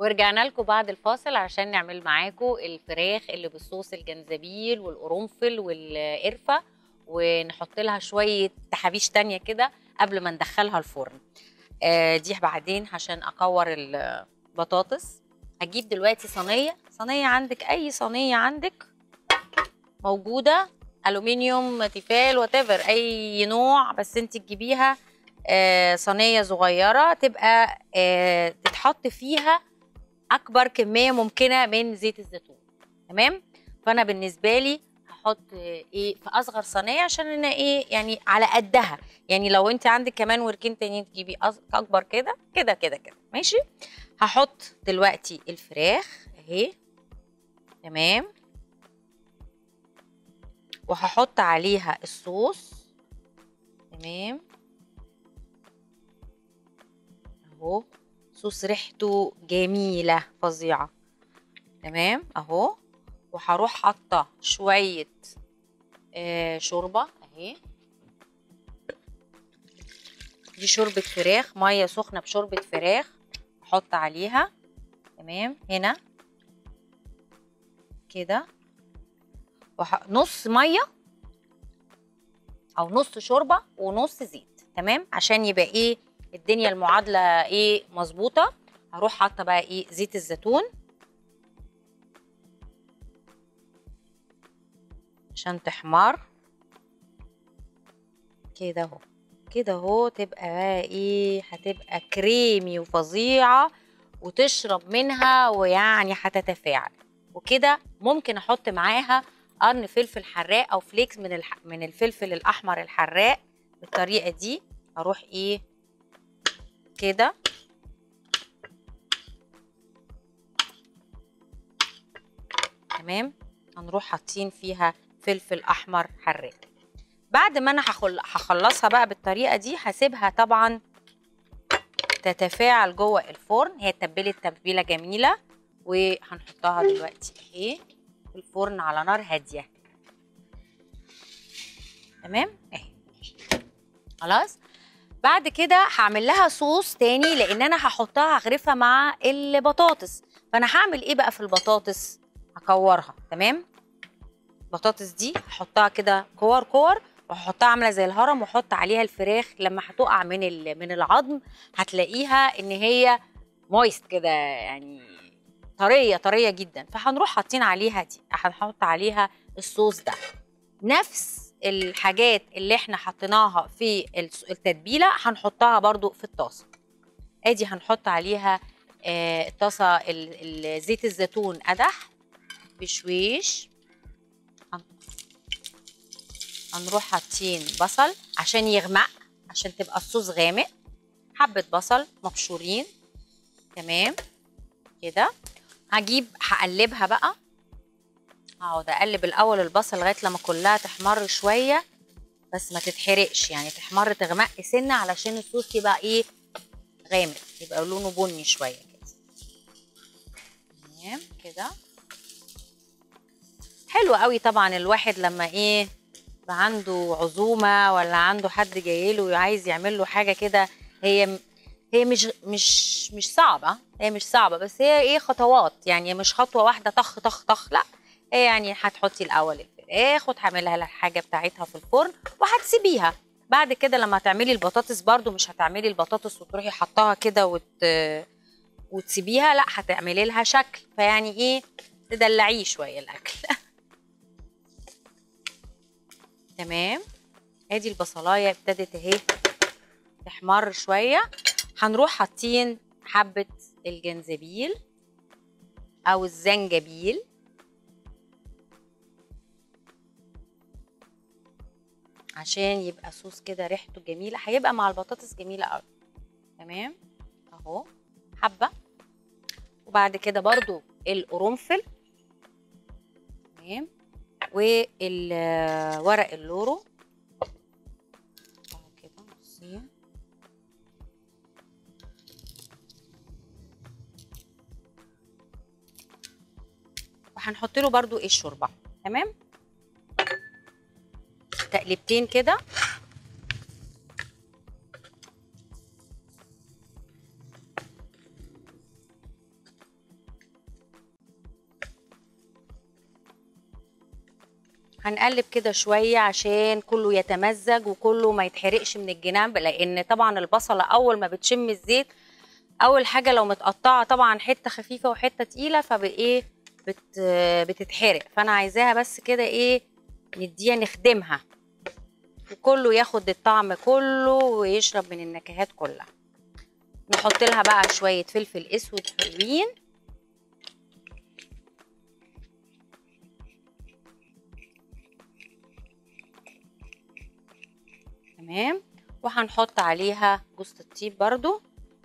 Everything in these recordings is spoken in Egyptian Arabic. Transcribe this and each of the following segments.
ورجعنا لكم بعد الفاصل عشان نعمل معاكم الفراخ اللي بالصوص الجنزبيل والقرنفل والقرفه ونحط لها شويه تحابيش تانية كده قبل ما ندخلها الفرن آه دي بعدين عشان اكور البطاطس هجيب دلوقتي صينيه صينيه عندك اي صينيه عندك موجوده الومنيوم تيفال وات اي نوع بس انت تجيبيها آه صينيه صغيره تبقى آه تتحط فيها اكبر كميه ممكنه من زيت الزيتون تمام فانا بالنسبه لي هحط ايه في اصغر صينيه عشان انا ايه يعني على قدها يعني لو انت عندك كمان وركين تانيين تجيبي أص- اكبر كده كده كده كده ماشي هحط دلوقتي الفراخ اهي تمام وهحط عليها الصوص تمام اهو صوص ريحته جميلة فظيعة تمام اهو وهروح حاطة شوية آه شوربة اهي دي شوربة فراخ مية سخنة بشوربة فراخ احط عليها تمام هنا كده وح... نص ميه او نص شوربه ونص زيت تمام عشان يبقى ايه الدنيا المعادله ايه مظبوطه هروح حاطه بقى ايه زيت الزيتون عشان تحمر كده اهو كده اهو تبقى بقى ايه هتبقى كريمي وفظيعه وتشرب منها ويعني هتتفاعل وكده ممكن احط معاها قرن فلفل حراق او فليكس من الح... من الفلفل الاحمر الحراق بالطريقه دي اروح ايه كده تمام هنروح حاطين فيها فلفل احمر حراق بعد ما انا هخل... هخلصها بقى بالطريقه دي هسيبها طبعا تتفاعل جوه الفرن هي اتبلت تتبيله جميله وهنحطها دلوقتي اهي في الفرن على نار هاديه تمام اهي خلاص بعد كده هعمل لها صوص تاني لان انا هحطها هغرفها مع البطاطس فانا هعمل ايه بقى في البطاطس هكورها تمام البطاطس دي هحطها كده كور كور وهحطها عامله زي الهرم واحط عليها الفراخ لما هتقع من ال- من العظم هتلاقيها ان هي مويست كده يعني طريه طريه جدا فهنروح حاطين عليها دي هنحط عليها الصوص ده نفس الحاجات اللي احنا حطيناها في الس- التتبيله هنحطها برضو في الطاسه ادي هنحط عليها آه، الطاسه ال- ال- زيت الزيتون قدح بشويش هن- هنروح حاطين بصل عشان يغمق عشان تبقى الصوص غامق حبه بصل مبشورين تمام كده هجيب هقلبها بقى هقعد اقلب الاول البصل لغايه لما كلها تحمر شويه بس ما تتحرقش يعني تحمر تغمق سنه علشان الصوص يبقى ايه غامق يبقى لونه بني شويه كده تمام كده حلو قوي طبعا الواحد لما ايه يبقى عنده عزومه ولا عنده حد جاي له وعايز يعمل له حاجه كده هي هي مش مش مش صعبه هي مش صعبه بس هي ايه خطوات يعني مش خطوه واحده طخ طخ طخ لا هي يعني هتحطي الاول الفراخ وتعملها لها الحاجه بتاعتها في الفرن وهتسيبيها بعد كده لما تعملي البطاطس برضو مش هتعملي البطاطس وتروحي حطاها كده وت... وتسيبيها لا هتعملي لها شكل فيعني ايه تدلعيه شويه الاكل تمام ادي البصلايه ابتدت اهي تحمر شويه هنروح حاطين حبه الجنزبيل او الزنجبيل عشان يبقى صوص كده ريحته جميله هيبقى مع البطاطس جميله قوي تمام اهو حبه وبعد كده برضو القرنفل تمام والورق اللورو اهو كده نصين وهنحط له برضو ايه الشوربه تمام تقلبتين كده هنقلب كده شويه عشان كله يتمزج وكله ما يتحرقش من الجناب لان طبعا البصله اول ما بتشم الزيت اول حاجه لو متقطعه طبعا حته خفيفه وحته تقيله فبايه بت بتتحرق فانا عايزاها بس كده ايه نديها نخدمها وكله ياخد الطعم كله ويشرب من النكهات كلها نحط لها بقى شويه فلفل اسود حلوين تمام وهنحط عليها جوز الطيب برضو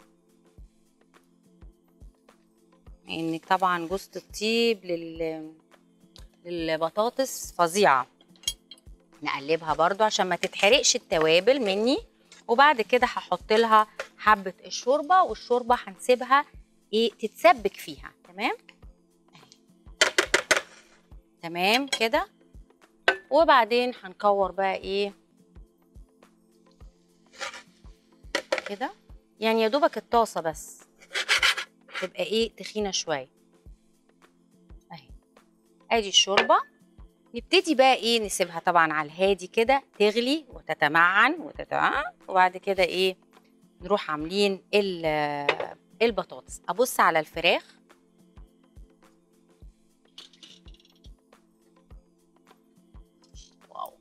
ان يعني طبعا جوز الطيب لل للبطاطس فظيعه نقلبها برضو عشان ما تتحرقش التوابل مني وبعد كده هحط لها حبه الشوربه والشوربه هنسيبها ايه تتسبك فيها تمام تمام كده وبعدين هنكور بقى ايه كده يعني يا دوبك الطاسه بس تبقى ايه تخينه شويه اهي ادي الشوربه نبتدي بقى ايه نسيبها طبعا على الهادي كده تغلي وتتمعن وتتمعن وبعد كده ايه نروح عاملين البطاطس ابص على الفراخ واو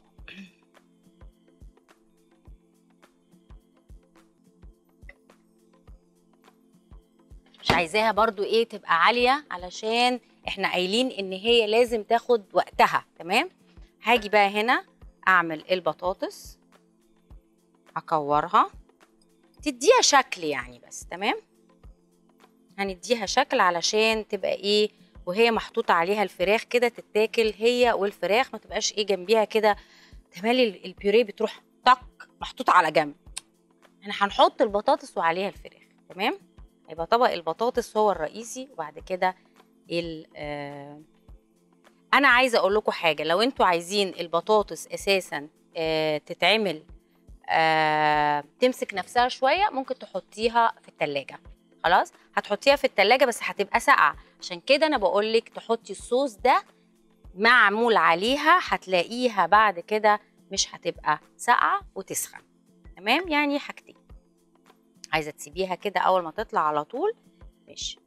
مش عايزاها برضو ايه تبقى عاليه علشان احنا قايلين ان هي لازم تاخد وقتها تمام هاجي بقى هنا اعمل البطاطس اكورها تديها شكل يعني بس تمام هنديها شكل علشان تبقى ايه وهي محطوط عليها الفراخ كده تتاكل هي والفراخ ما تبقاش ايه جنبيها كده تمالي البيوريه بتروح طق محطوط على جنب احنا هنحط البطاطس وعليها الفراخ تمام هيبقى طبق البطاطس هو الرئيسي وبعد كده ال آه انا عايزه اقول لكم حاجه لو انتوا عايزين البطاطس اساسا آه تتعمل آه تمسك نفسها شويه ممكن تحطيها في التلاجة خلاص هتحطيها في التلاجة بس هتبقى ساقعه عشان كده انا بقول لك تحطي الصوص ده معمول عليها هتلاقيها بعد كده مش هتبقى ساقعه وتسخن تمام يعني حاجتين عايزه تسيبيها كده اول ما تطلع على طول ماشي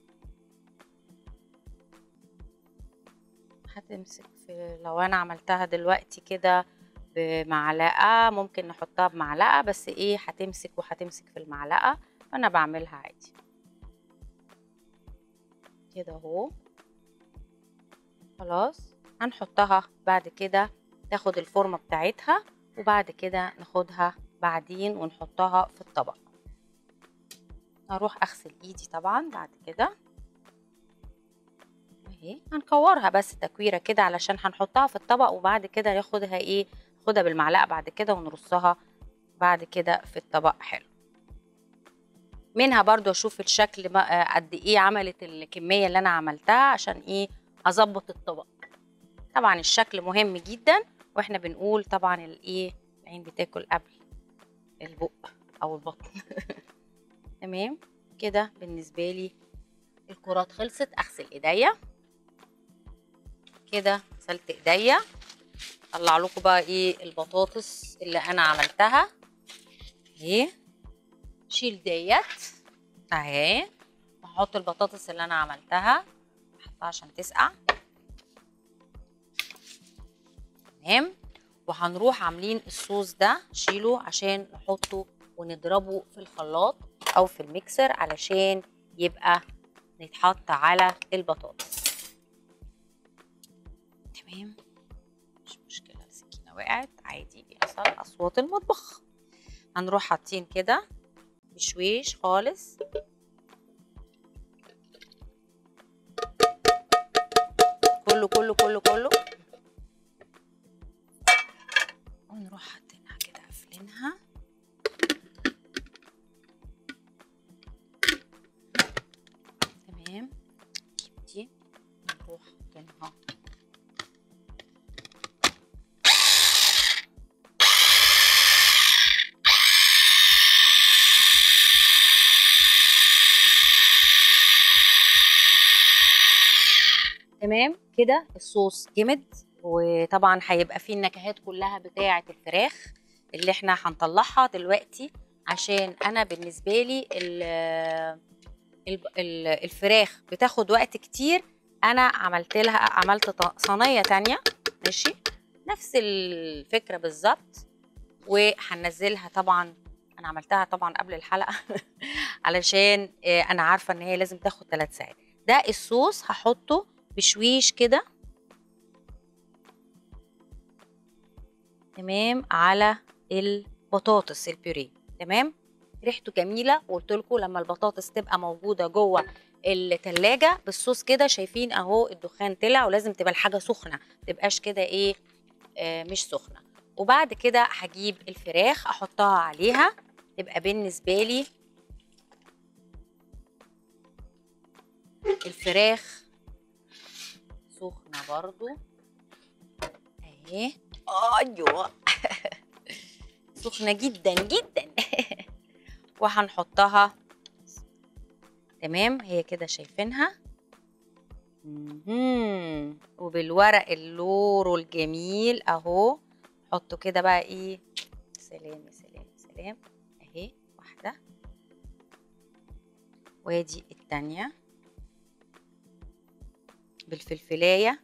هتمسك في لو انا عملتها دلوقتي كده بمعلقه ممكن نحطها بمعلقه بس ايه هتمسك وهتمسك في المعلقه فانا بعملها عادي كده اهو خلاص هنحطها بعد كده تاخد الفورمه بتاعتها وبعد كده ناخدها بعدين ونحطها في الطبق هروح اغسل ايدي طبعا بعد كده اهي هنكورها بس تكويره كده علشان هنحطها في الطبق وبعد كده ناخدها ايه ناخدها بالمعلقه بعد كده ونرصها بعد كده في الطبق حلو منها برضو اشوف الشكل قد ايه عملت الكميه اللي انا عملتها عشان ايه اظبط الطبق طبعا الشكل مهم جدا واحنا بنقول طبعا الايه العين بتاكل قبل البق او البطن تمام كده بالنسبه لي الكرات خلصت اغسل ايديا كده غسلت ايديا اطلع لكم بقى ايه البطاطس اللي انا عملتها اهي شيل ديت اهي واحط البطاطس اللي انا عملتها احطها عشان تسقع تمام وهنروح عاملين الصوص ده شيله عشان نحطه ونضربه في الخلاط او في الميكسر علشان يبقى يتحط على البطاطس تمام مش مشكله السكينه وقعت عادي بيحصل اصوات المطبخ هنروح حاطين كده بشويش خالص كله كله كله كله ونروح حاطينها كده قافلينها تمام دي نروح حاطينها تمام كده الصوص جمد وطبعا هيبقى فيه النكهات كلها بتاعه الفراخ اللي احنا هنطلعها دلوقتي عشان انا بالنسبه لي ال- ال- ال- الفراخ بتاخد وقت كتير انا عملت لها عملت ط- صينيه تانية ماشي نفس الفكره بالظبط وهنزلها طبعا انا عملتها طبعا قبل الحلقه علشان آه، انا عارفه ان هي لازم تاخد ثلاث ساعات ده الصوص هحطه بشويش كده تمام على البطاطس البيوريه تمام ريحته جميله وقلت لكم لما البطاطس تبقى موجوده جوه التلاجة بالصوص كده شايفين اهو الدخان طلع ولازم تبقى الحاجه سخنه متبقاش كده ايه آه مش سخنه وبعد كده هجيب الفراخ احطها عليها تبقى بالنسبه لي الفراخ سخنه برضو اهي ايوه سخنه جدا جدا وهنحطها تمام هي كده شايفينها مهم. وبالورق اللورو الجميل اهو حطوا كده بقى ايه سلام يا سلام يا سلام اهي واحده وادي التانية بالفلفلايه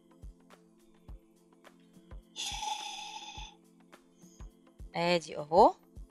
ادي اهو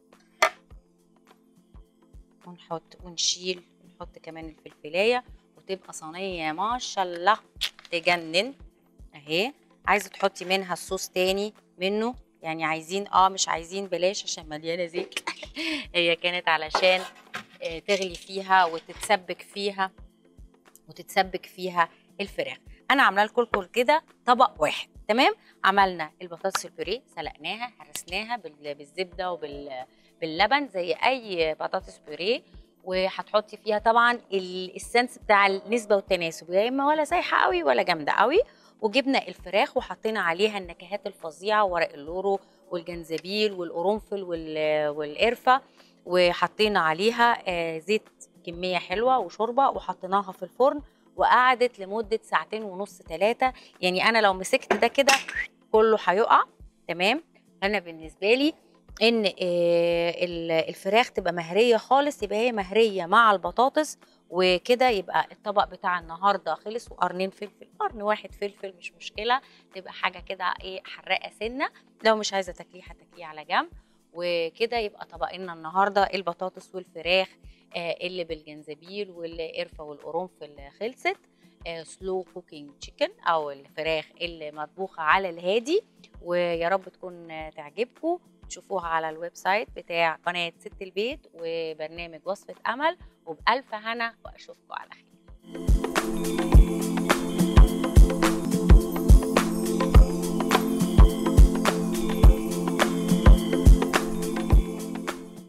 ونحط ونشيل ونحط كمان الفلفلايه وتبقى صينيه ما شاء الله تجنن اهي عايزه تحطي منها الصوص تاني منه يعني عايزين اه مش عايزين بلاش عشان مليانه زيت هي كانت علشان آه، تغلي فيها وتتسبك فيها وتتسبك فيها الفراخ انا عامله لكم كده طبق واحد تمام عملنا البطاطس البوريه سلقناها هرسناها بال- بالزبده وبال باللبن زي اي بطاطس بوريه وهتحطي فيها طبعا ال- السنس بتاع النسبه والتناسب يا اما ولا سايحه قوي ولا جامده قوي وجبنا الفراخ وحطينا عليها النكهات الفظيعه ورق اللورو والجنزبيل والقرنفل وال- والقرفه وحطينا عليها آه، زيت كميه حلوه وشوربه وحطيناها في الفرن وقعدت لمده ساعتين ونص ثلاثه يعني انا لو مسكت ده كده كله هيقع تمام انا بالنسبه لي ان آه، ال- الفراخ تبقى مهريه خالص يبقى هي مهريه مع البطاطس وكده يبقى الطبق بتاع النهارده خلص وقرنين فلفل قرن واحد فلفل مش مشكله تبقى حاجه كده ايه حراقه سنه لو مش عايزه تاكليه هتاكليه على جنب وكده يبقى طبقنا النهارده البطاطس والفراخ آه، اللي بالجنزبيل والقرفه والقرنفل خلصت سلو كوكينج تشيكن او الفراخ اللي مطبوخه على الهادي ويا رب تكون آه، تعجبكم تشوفوها على الويب سايت بتاع قناه ست البيت وبرنامج وصفه امل وبالف هنا واشوفكم على خير